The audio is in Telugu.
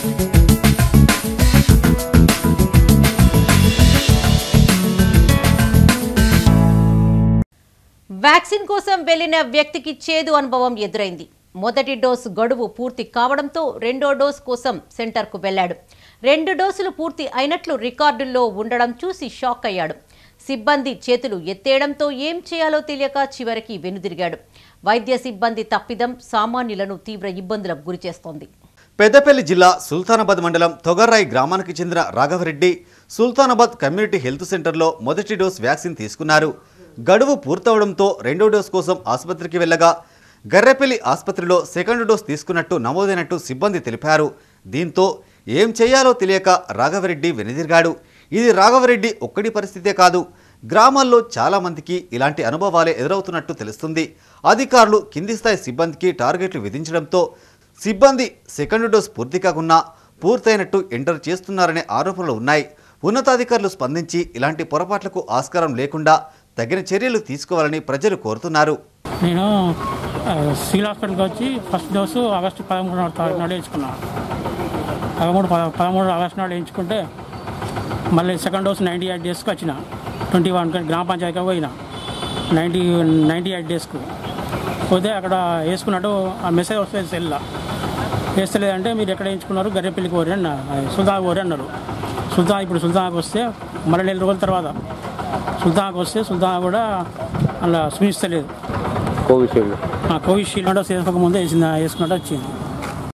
వ్యాక్సిన్ కోసం వెళ్లిన వ్యక్తికి చేదు అనుభవం ఎదురైంది మొదటి డోసు గడువు పూర్తి కావడంతో రెండో డోస్ కోసం సెంటర్కు వెళ్లాడు రెండు డోసులు పూర్తి అయినట్లు రికార్డుల్లో ఉండడం చూసి షాక్ అయ్యాడు సిబ్బంది చేతులు ఎత్తేయడంతో ఏం చేయాలో తెలియక చివరికి వెనుదిరిగాడు వైద్య సిబ్బంది తప్పిదం సామాన్యులను తీవ్ర ఇబ్బందులకు గురిచేస్తోంది పెద్దపల్లి జిల్లా సుల్తానాబాద్ మండలం తొగర్రాయి గ్రామానికి చెందిన రాఘవరెడ్డి సుల్తానాబాద్ కమ్యూనిటీ హెల్త్ సెంటర్లో మొదటి డోస్ వ్యాక్సిన్ తీసుకున్నారు గడువు పూర్తవడంతో రెండో డోస్ కోసం ఆసుపత్రికి వెళ్ళగా గర్రెపల్లి ఆసుపత్రిలో సెకండ్ డోస్ తీసుకున్నట్టు నమోదైనట్టు సిబ్బంది తెలిపారు దీంతో ఏం చేయాలో తెలియక రాఘవరెడ్డి వెనుదిరిగాడు ఇది రాఘవరెడ్డి ఒక్కడి పరిస్థితే కాదు గ్రామాల్లో చాలా మందికి ఇలాంటి అనుభవాలే ఎదురవుతున్నట్టు తెలుస్తుంది అధికారులు కింది స్థాయి సిబ్బందికి టార్గెట్లు విధించడంతో సిబ్బంది సెకండ్ డోస్ పూర్తి కాకున్నా పూర్తయినట్టు ఎంటర్ చేస్తున్నారనే ఆరోపణలు ఉన్నాయి ఉన్నతాధికారులు స్పందించి ఇలాంటి పొరపాట్లకు ఆస్కారం లేకుండా తగిన చర్యలు తీసుకోవాలని ప్రజలు కోరుతున్నారు నేను ఆ, సివిల్ హాస్పిటల్కి వచ్చి ఫస్ట్ డోసు ఆగస్టు పదమూడు తారీఖు నాడు వేయించుకున్నాను పదమూడు పద పదమూడు ఆగస్టు నాడు వేయించుకుంటే మళ్ళీ సెకండ్ డోస్ నైంటీ ఎయిట్ డేస్కి వచ్చిన ట్వంటీ వన్ గ్రామ పంచాయతీకి పోయిన నైంటీ నైంటీ ఎయిట్ డేస్కు పోతే అక్కడ వేసుకున్నట్టు ఆ మెసేజ్ వస్తుంది సెల్లో వేస్తలేదంటే మీరు ఎక్కడ వేయించుకున్నారు గర్రెపల్లికి పోరి అన్న సుల్తాన్ పోరి అన్నారు సుల్తాన్ ఇప్పుడు సుల్తాన్కి వస్తే మళ్ళీ నెల రోజుల తర్వాత సుల్తాన్కి వస్తే సుల్తాన్ కూడా అలా చూపిస్తలేదు కోవిషీల్డ్ ఆ కోవిషీల్డ్ డోస్ వేసుకోక ముందే వేసింది వేసుకున్నట్టు వచ్చింది